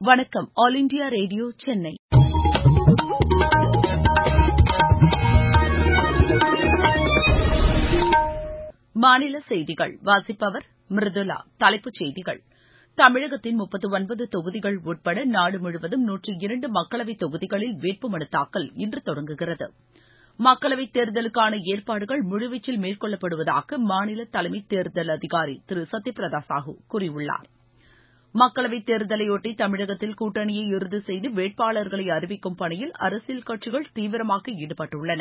வணக்கம் all India radio Chennai மாநில செய்திகள் வாசிப்பவர் மிருதுளா தலைப்புச் செய்திகள் தமிழகத்தின் முப்பத்து ஒன்பது தொகுதிகள் உட்பட நாடு முழுவதும் நூற்று இரண்டு மக்களவைத் தொகுதிகளில் வேட்புமனு தாக்கல் இன்று தொடங்குகிறது மக்களவைத் தேர்தலுக்கான ஏற்பாடுகள் முழுவீச்சில் மேற்கொள்ளப்படுவதாக மாநில தலைமை தேர்தல் அதிகாரி திரு சத்யபிரதா சாஹூ கூறியுள்ளார் மக்களவைத் தேர்தலையொட்டி தமிழகத்தில் கூட்டணியை இறுதி செய்து வேட்பாளர்களை அறிவிக்கும் பணியில் அரசியல் கட்சிகள் தீவிரமாக ஈடுபட்டுள்ளன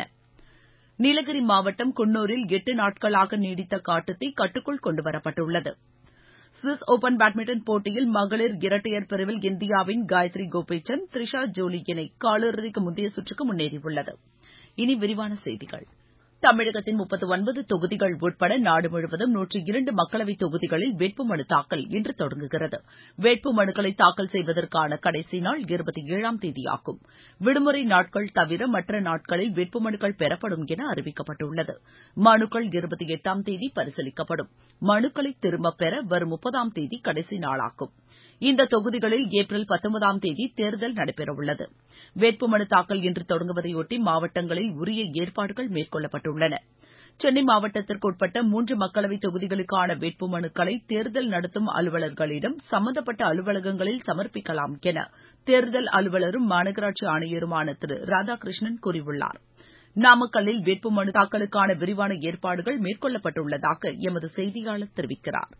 நீலகிரி மாவட்டம் குன்னூரில் எட்டு நாட்களாக நீடித்த காட்டுத்தீ கட்டுக்குள் கொண்டுவரப்பட்டுள்ளது சுவிஸ் ஒபன் பேட்மிண்டன் போட்டியில் மகளிர் இரட்டையர் பிரிவில் இந்தியாவின் காயத்ரி கோபிசந்த் த்ரிஷா ஜோலி இணை காலிறுதிக்கு முந்தைய சுற்றுக்கு முன்னேறியுள்ளது இனி விரிவான செய்திகள் தமிழகத்தின் முப்பத்து ஒன்பது தொகுதிகள் உட்பட நாடு முழுவதும் நூற்று இரண்டு மக்களவைத் தொகுதிகளில் வேட்புமனு தாக்கல் இன்று தொடங்குகிறது வேட்புமனுக்களை தாக்கல் செய்வதற்கான கடைசி நாள் இருபத்தி ஏழாம் தேதியாகும் விடுமுறை நாட்கள் தவிர மற்ற நாட்களில் வேட்புமனுக்கள் பெறப்படும் என அறிவிக்கப்பட்டுள்ளது மனுக்கள் இருபத்தி எட்டாம் தேதி பரிசீலிக்கப்படும் மனுக்களை திரும்பப் பெற வரும் முப்பதாம் தேதி கடைசி நாளாகும் இந்த தொகுதிகளில் ஏப்ரல் பத்தொன்பதாம் தேதி தேர்தல் நடைபெறவுள்ளது வேட்புமனு தாக்கல் இன்று தொடங்குவதையொட்டி மாவட்டங்களில் உரிய ஏற்பாடுகள் மேற்கொள்ளப்பட்டுள்ளன சென்னை மாவட்டத்திற்கு உட்பட்ட மூன்று மக்களவைத் தொகுதிகளுக்கான வேட்புமனுக்களை தேர்தல் நடத்தும் அலுவலர்களிடம் சம்பந்தப்பட்ட அலுவலகங்களில் சமர்ப்பிக்கலாம் என தேர்தல் அலுவலரும் மாநகராட்சி ஆணையருமான திரு ராதாகிருஷ்ணன் கூறியுள்ளார் நாமக்கல்லில் வேட்புமனு தாக்கலுக்கான விரிவான ஏற்பாடுகள் மேற்கொள்ளப்பட்டுள்ளதாக எமது செய்தியாளர் தெரிவிக்கிறார்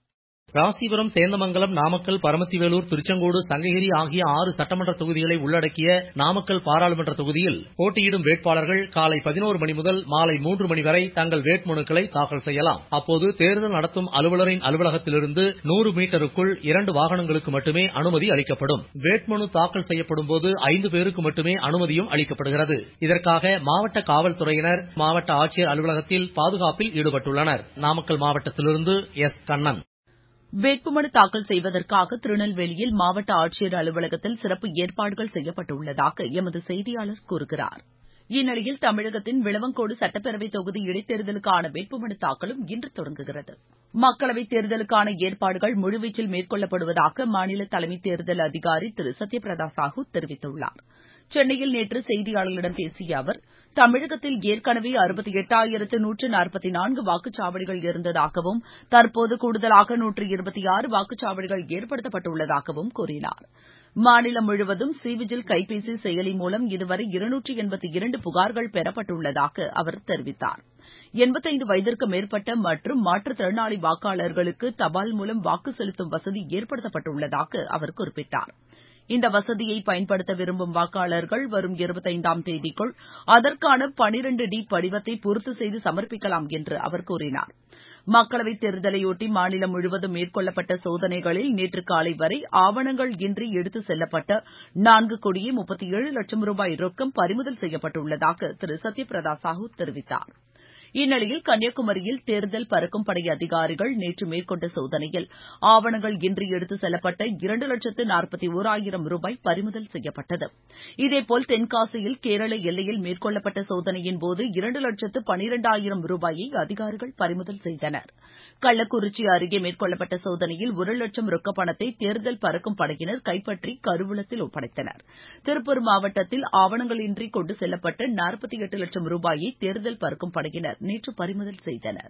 ராசிபுரம் சேந்தமங்கலம் நாமக்கல் பரமத்திவேலூர் திருச்செங்கோடு சங்ககிரி ஆகிய ஆறு சட்டமன்ற தொகுதிகளை உள்ளடக்கிய நாமக்கல் பாராளுமன்ற தொகுதியில் போட்டியிடும் வேட்பாளர்கள் காலை பதினோரு மணி முதல் மாலை மூன்று மணி வரை தங்கள் வேட்புமனுக்களை தாக்கல் செய்யலாம் அப்போது தேர்தல் நடத்தும் அலுவலரின் அலுவலகத்திலிருந்து நூறு மீட்டருக்குள் இரண்டு வாகனங்களுக்கு மட்டுமே அனுமதி அளிக்கப்படும் வேட்புமனு தாக்கல் செய்யப்படும் போது ஐந்து பேருக்கு மட்டுமே அனுமதியும் அளிக்கப்படுகிறது இதற்காக மாவட்ட காவல்துறையினர் மாவட்ட ஆட்சியர் அலுவலகத்தில் பாதுகாப்பில் ஈடுபட்டுள்ளனர் நாமக்கல் மாவட்டத்திலிருந்து எஸ் கண்ணன் வேட்புமனு தாக்கல் செய்வதற்காக திருநெல்வேலியில் மாவட்ட ஆட்சியர் அலுவலகத்தில் சிறப்பு ஏற்பாடுகள் செய்யப்பட்டுள்ளதாக எமது செய்தியாளர் கூறுகிறார் இந்நிலையில் தமிழகத்தின் விளவங்கோடு சட்டப்பேரவைத் தொகுதி இடைத்தேர்தலுக்கான வேட்புமனு தாக்கலும் இன்று தொடங்குகிறது மக்களவைத் தேர்தலுக்கான ஏற்பாடுகள் முழுவீச்சில் மேற்கொள்ளப்படுவதாக மாநில தலைமை தேர்தல் அதிகாரி திரு சத்யபிரதா சாஹூ தெரிவித்துள்ளார் சென்னையில் நேற்று செய்தியாளர்களிடம் பேசிய அவர் தமிழகத்தில் ஏற்கனவே அறுபத்தி எட்டாயிரத்து நூற்று நாற்பத்தி நான்கு வாக்குச்சாவடிகள் இருந்ததாகவும் தற்போது கூடுதலாக நூற்று இருபத்தி ஆறு வாக்குச்சாவடிகள் ஏற்படுத்தப்பட்டுள்ளதாகவும் கூறினார் மாநிலம் முழுவதும் சி விஜில் கைபேசி செயலி மூலம் இதுவரை இருநூற்று எண்பத்தி இரண்டு புகார்கள் பெறப்பட்டுள்ளதாக அவர் தெரிவித்தார் எண்பத்தைந்து வயதிற்கு மேற்பட்ட மற்றும் மாற்றுத்திறனாளி வாக்காளர்களுக்கு தபால் மூலம் வாக்கு செலுத்தும் வசதி ஏற்படுத்தப்பட்டுள்ளதாக அவர் குறிப்பிட்டார் இந்த வசதியை பயன்படுத்த விரும்பும் வாக்காளர்கள் வரும் இருபத்தைந்தாம் தேதிக்குள் அதற்கான பனிரண்டு டி படிவத்தை பூர்த்தி செய்து சமர்ப்பிக்கலாம் என்று அவர் கூறினார் மக்களவைத் தேர்தலையொட்டி மாநிலம் முழுவதும் மேற்கொள்ளப்பட்ட சோதனைகளில் நேற்று காலை வரை ஆவணங்கள் இன்றி எடுத்துச் செல்லப்பட்ட நான்கு கோடியே முப்பத்தி ஏழு லட்சம் ரூபாய் ரொக்கம் பறிமுதல் செய்யப்பட்டுள்ளதாக திரு சத்யபிரதா சாஹூ தெரிவித்தார் இந்நிலையில் கன்னியாகுமரியில் தேர்தல் பறக்கும் படை அதிகாரிகள் நேற்று மேற்கொண்ட சோதனையில் ஆவணங்கள் இன்றி எடுத்துச் செல்லப்பட்ட இரண்டு லட்சத்து நாற்பத்தி ஒராயிரம் ரூபாய் பறிமுதல் செய்யப்பட்டது இதேபோல் தென்காசியில் கேரள எல்லையில் மேற்கொள்ளப்பட்ட சோதனையின் போது இரண்டு லட்சத்து பனிரெண்டாயிரம் ரூபாயை அதிகாரிகள் பறிமுதல் செய்தனர் கள்ளக்குறிச்சி அருகே மேற்கொள்ளப்பட்ட சோதனையில் ஒரு லட்சம் ரொக்கப் பணத்தை தேர்தல் பறக்கும் படையினர் கைப்பற்றி கருவூலத்தில் ஒப்படைத்தனர் திருப்பூர் மாவட்டத்தில் ஆவணங்களின்றி கொண்டு செல்லப்பட்ட நாற்பத்தி எட்டு லட்சம் ரூபாயை தேர்தல் பறக்கும் படையினர் நேற்று பறிமுதல் செய்தனர்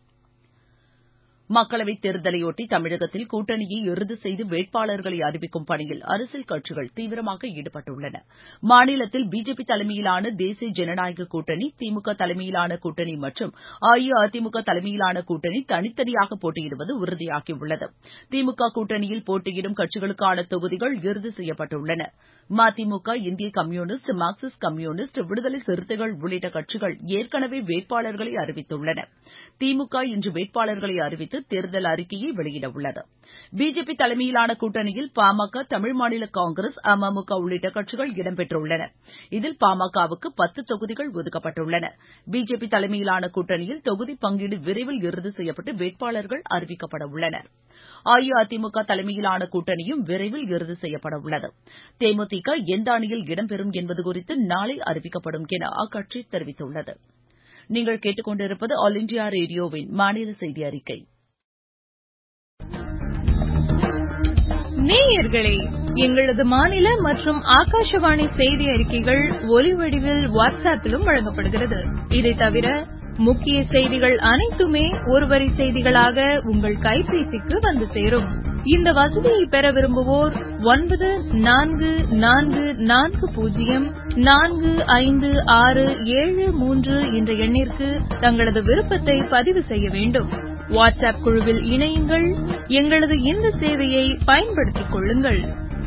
மக்களவைத் தேர்தலையொட்டி தமிழகத்தில் கூட்டணியை இறுதி செய்து வேட்பாளர்களை அறிவிக்கும் பணியில் அரசியல் கட்சிகள் தீவிரமாக ஈடுபட்டுள்ளன மாநிலத்தில் பிஜேபி தலைமையிலான தேசிய ஜனநாயக கூட்டணி திமுக தலைமையிலான கூட்டணி மற்றும் அஇஅதிமுக தலைமையிலான கூட்டணி தனித்தனியாக போட்டியிடுவது உறுதியாகியுள்ளது திமுக கூட்டணியில் போட்டியிடும் கட்சிகளுக்கான தொகுதிகள் இறுதி செய்யப்பட்டுள்ளன மதிமுக இந்திய கம்யூனிஸ்ட் மார்க்சிஸ்ட் கம்யூனிஸ்ட் விடுதலை சிறுத்தைகள் உள்ளிட்ட கட்சிகள் ஏற்கனவே வேட்பாளர்களை அறிவித்துள்ளன திமுக இன்று வேட்பாளர்களை அறிவித்து தேர்தல் அறிக்கையை வெளியிடவுள்ளது பிஜேபி தலைமையிலான கூட்டணியில் பாமக தமிழ் மாநில காங்கிரஸ் அமமுக உள்ளிட்ட கட்சிகள் இடம்பெற்றுள்ளன இதில் பாமகவுக்கு பத்து தொகுதிகள் ஒதுக்கப்பட்டுள்ளன பிஜேபி தலைமையிலான கூட்டணியில் தொகுதி பங்கீடு விரைவில் இறுதி செய்யப்பட்டு வேட்பாளர்கள் அறிவிக்கப்பட உள்ளனர் அஇஅதிமுக தலைமையிலான கூட்டணியும் விரைவில் இறுதி செய்யப்பட உள்ளது தேமுதிக எந்த அணியில் இடம்பெறும் என்பது குறித்து நாளை அறிவிக்கப்படும் என அக்கட்சி தெரிவித்துள்ளது நீங்கள் கேட்டுக்கொண்டிருப்பது ஆல் இண்டியா ரேடியோவின் மாநில செய்தி அறிக்கை நேயர்களே எங்களது மாநில மற்றும் ஆகாஷவாணி செய்தி அறிக்கைகள் ஒலி வடிவில் வாட்ஸ்அப்பிலும் வழங்கப்படுகிறது இதை தவிர முக்கிய செய்திகள் அனைத்துமே ஒருவரி செய்திகளாக உங்கள் கைபேசிக்கு வந்து சேரும் இந்த வசதியை பெற விரும்புவோர் ஒன்பது நான்கு நான்கு நான்கு பூஜ்ஜியம் நான்கு ஐந்து ஆறு ஏழு மூன்று என்ற எண்ணிற்கு தங்களது விருப்பத்தை பதிவு செய்ய வேண்டும் வாட்ஸ்அப் குழுவில் இணையுங்கள் எங்களது இந்த சேவையை பயன்படுத்திக் கொள்ளுங்கள்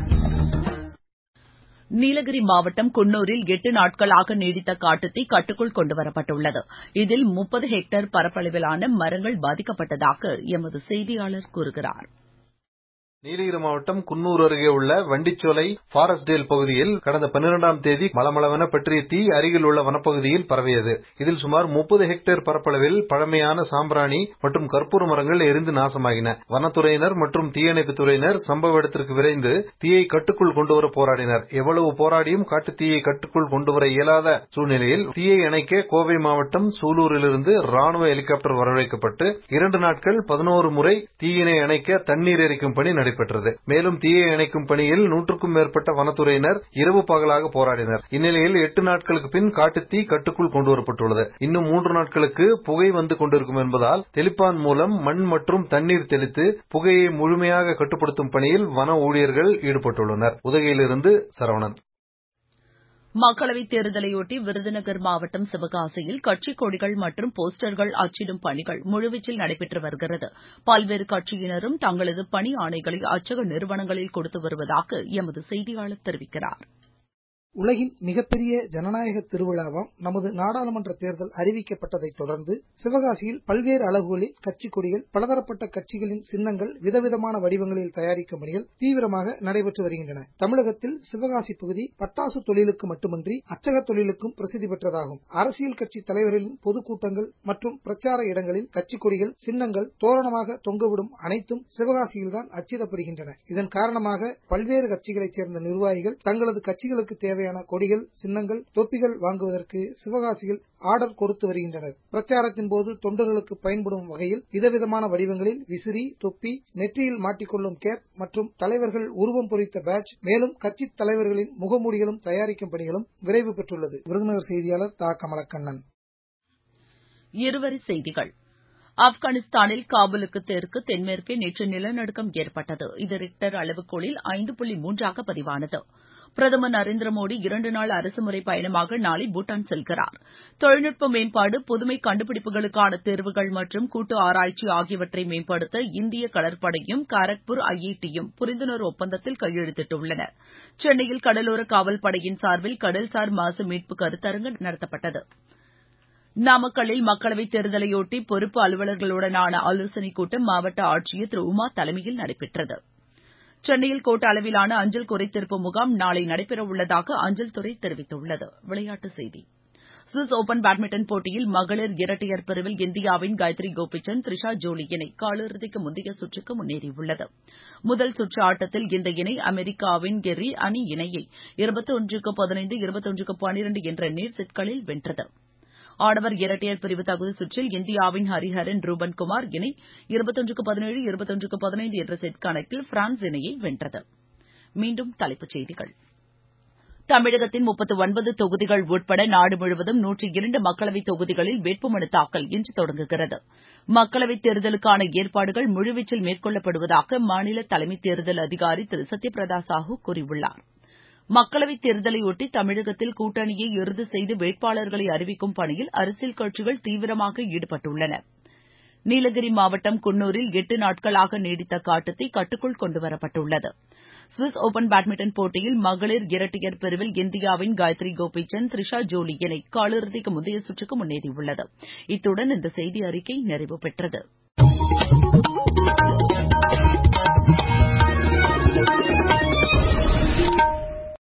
நீலகிரி மாவட்டம் குன்னூரில் எட்டு நாட்களாக நீடித்த காட்டுத்தீ கட்டுக்குள் கொண்டுவரப்பட்டுள்ளது இதில் முப்பது ஹெக்டேர் பரப்பளவிலான மரங்கள் பாதிக்கப்பட்டதாக எமது செய்தியாளர் கூறுகிறார் நீலகிரி மாவட்டம் குன்னூர் அருகே உள்ள வண்டிச்சோலை ஃபாரஸ்டேல் பகுதியில் கடந்த பன்னிரெண்டாம் தேதி மளமளவென பற்றிய தீ அருகில் உள்ள வனப்பகுதியில் பரவியது இதில் சுமார் முப்பது ஹெக்டேர் பரப்பளவில் பழமையான சாம்பிராணி மற்றும் கற்பூர மரங்கள் எரிந்து நாசமாகின வனத்துறையினர் மற்றும் தீயணைப்பு துறையினர் சம்பவ இடத்திற்கு விரைந்து தீயை கட்டுக்குள் கொண்டுவர போராடினர் எவ்வளவு போராடியும் காட்டு தீயை கட்டுக்குள் கொண்டுவர இயலாத சூழ்நிலையில் தீயை அணைக்க கோவை மாவட்டம் சூலூரிலிருந்து ராணுவ ஹெலிகாப்டர் வரவழைக்கப்பட்டு இரண்டு நாட்கள் பதினோரு முறை தீயினை அணைக்க தண்ணீர் எரிக்கும் பணி நடைபெற்றது நடைபெற்றது மேலும் தீயை அணைக்கும் பணியில் நூற்றுக்கும் மேற்பட்ட வனத்துறையினர் இரவு பகலாக போராடினர் இந்நிலையில் எட்டு நாட்களுக்கு பின் காட்டுத்தீ கட்டுக்குள் கொண்டுவரப்பட்டுள்ளது இன்னும் மூன்று நாட்களுக்கு புகை வந்து கொண்டிருக்கும் என்பதால் தெளிப்பான் மூலம் மண் மற்றும் தண்ணீர் தெளித்து புகையை முழுமையாக கட்டுப்படுத்தும் பணியில் வன ஊழியர்கள் ஈடுபட்டுள்ளனர் உதகையிலிருந்து சரவணன் மக்களவைத் தேர்தலையொட்டி விருதுநகர் மாவட்டம் சிவகாசியில் கட்சிக் கொடிகள் மற்றும் போஸ்டர்கள் அச்சிடும் பணிகள் முழுவீச்சில் நடைபெற்று வருகிறது பல்வேறு கட்சியினரும் தங்களது பணி ஆணைகளை அச்சக நிறுவனங்களில் கொடுத்து வருவதாக எமது செய்தியாளர் தெரிவிக்கிறார் உலகின் மிகப்பெரிய ஜனநாயக திருவிழாவாம் நமது நாடாளுமன்ற தேர்தல் அறிவிக்கப்பட்டதைத் தொடர்ந்து சிவகாசியில் பல்வேறு அளவுகளில் கட்சிக் கொடிகள் பலதரப்பட்ட கட்சிகளின் சின்னங்கள் விதவிதமான வடிவங்களில் தயாரிக்கும் பணிகள் தீவிரமாக நடைபெற்று வருகின்றன தமிழகத்தில் சிவகாசி பகுதி பட்டாசு தொழிலுக்கு மட்டுமின்றி அச்சக தொழிலுக்கும் பிரசித்தி பெற்றதாகும் அரசியல் கட்சி தலைவர்களின் பொதுக்கூட்டங்கள் மற்றும் பிரச்சார இடங்களில் கட்சிக் கொடிகள் சின்னங்கள் தோரணமாக தொங்கவிடும் அனைத்தும் சிவகாசியில்தான் அச்சிடப்படுகின்றன இதன் காரணமாக பல்வேறு கட்சிகளைச் சேர்ந்த நிர்வாகிகள் தங்களது கட்சிகளுக்கு தேவை தேவையான கொடிகள் சின்னங்கள் தொப்பிகள் வாங்குவதற்கு சிவகாசியில் ஆர்டர் கொடுத்து வருகின்றனர் பிரச்சாரத்தின் போது தொண்டர்களுக்கு பயன்படும் வகையில் விதவிதமான வடிவங்களில் விசிறி தொப்பி நெற்றியில் மாட்டிக்கொள்ளும் கேப் மற்றும் தலைவர்கள் உருவம் பொறித்த பேட்ச் மேலும் கட்சி தலைவர்களின் முகமூடிகளும் தயாரிக்கும் பணிகளும் விரைவு பெற்றுள்ளது விருதுநகர் செய்தியாளர் தா கமலக்கண்ணன் இருவரி செய்திகள் ஆப்கானிஸ்தானில் காபூலுக்கு தெற்கு தென்மேற்கே நேற்று நிலநடுக்கம் ஏற்பட்டது இது ரிக்டர் அளவுகோலில் ஐந்து புள்ளி மூன்றாக பதிவானது பிரதமர் நரேந்திர மோடி இரண்டு நாள் அரசுமுறை பயணமாக நாளை பூட்டான் செல்கிறார் தொழில்நுட்ப மேம்பாடு புதுமை கண்டுபிடிப்புகளுக்கான தேர்வுகள் மற்றும் கூட்டு ஆராய்ச்சி ஆகியவற்றை மேம்படுத்த இந்திய கடற்படையும் காரக்பூர் ஐஐடியும் புரிந்துணர்வு ஒப்பந்தத்தில் கையெழுத்திட்டுள்ளன சென்னையில் கடலோர காவல் படையின் சார்பில் கடல்சார் மாசு மீட்பு கருத்தரங்கு நடத்தப்பட்டது நாமக்கல்லில் மக்களவைத் தேர்தலையொட்டி பொறுப்பு அலுவலர்களுடனான ஆலோசனைக் கூட்டம் மாவட்ட ஆட்சியர் திரு உமா தலைமையில் நடைபெற்றது சென்னையில் கோட்ட அளவிலான அஞ்சல் குறைதீர்ப்பு முகாம் நாளை நடைபெறவுள்ளதாக அஞ்சல் துறை தெரிவித்துள்ளது விளையாட்டுச் செய்தி சுவிஸ் ஒபன் பேட்மிண்டன் போட்டியில் மகளிர் இரட்டையர் பிரிவில் இந்தியாவின் காயத்ரி கோபிசந்த் த்ரிஷா ஜோலி இணை காலிறுதிக்கு முந்தைய சுற்றுக்கு முன்னேறியுள்ளது முதல் சுற்று ஆட்டத்தில் இந்த இணை அமெரிக்காவின் கெர்ரி அணி இணையை இருபத்தொன்றுக்கு பதினைந்து இருபத்தொன்றுக்கு பனிரெண்டு என்ற நேர் செட்களில் வென்றது ஆடவர் இரட்டையர் பிரிவு தகுதி சுற்றில் இந்தியாவின் ஹரிஹரன் ரூபன் குமார் இணை இருபத்தொன்றுக்கு பதினேழு இருபத்தொன்றுக்கு பதினைந்து என்ற செட் கணக்கில் பிரான்ஸ் இணையை வென்றது மீண்டும் தலைப்புச் செய்திகள் தமிழகத்தின் முப்பத்து ஒன்பது தொகுதிகள் உட்பட நாடு முழுவதும் நூற்றி இரண்டு மக்களவைத் தொகுதிகளில் வேட்புமனு தாக்கல் இன்று தொடங்குகிறது மக்களவைத் தேர்தலுக்கான ஏற்பாடுகள் முழுவீச்சில் மேற்கொள்ளப்படுவதாக மாநில தலைமை தேர்தல் அதிகாரி திரு சத்யபிரதா சாஹூ கூறியுள்ளார் மக்களவைத் தேர்தலையொட்டி தமிழகத்தில் கூட்டணியை இறுதி செய்து வேட்பாளர்களை அறிவிக்கும் பணியில் அரசியல் கட்சிகள் தீவிரமாக ஈடுபட்டுள்ளன நீலகிரி மாவட்டம் குன்னூரில் எட்டு நாட்களாக நீடித்த காட்டுத்தீ கட்டுக்குள் கொண்டுவரப்பட்டுள்ளது சுவிஸ் ஒபன் பேட்மிண்டன் போட்டியில் மகளிர் இரட்டையர் பிரிவில் இந்தியாவின் காயத்ரி கோபிசந்த் த்ரிஷா ஜோலி இணை காலிறுதிக்கு முந்தைய சுற்றுக்கு முன்னேறியுள்ளது இத்துடன் இந்த செய்தி அறிக்கை நிறைவு பெற்றது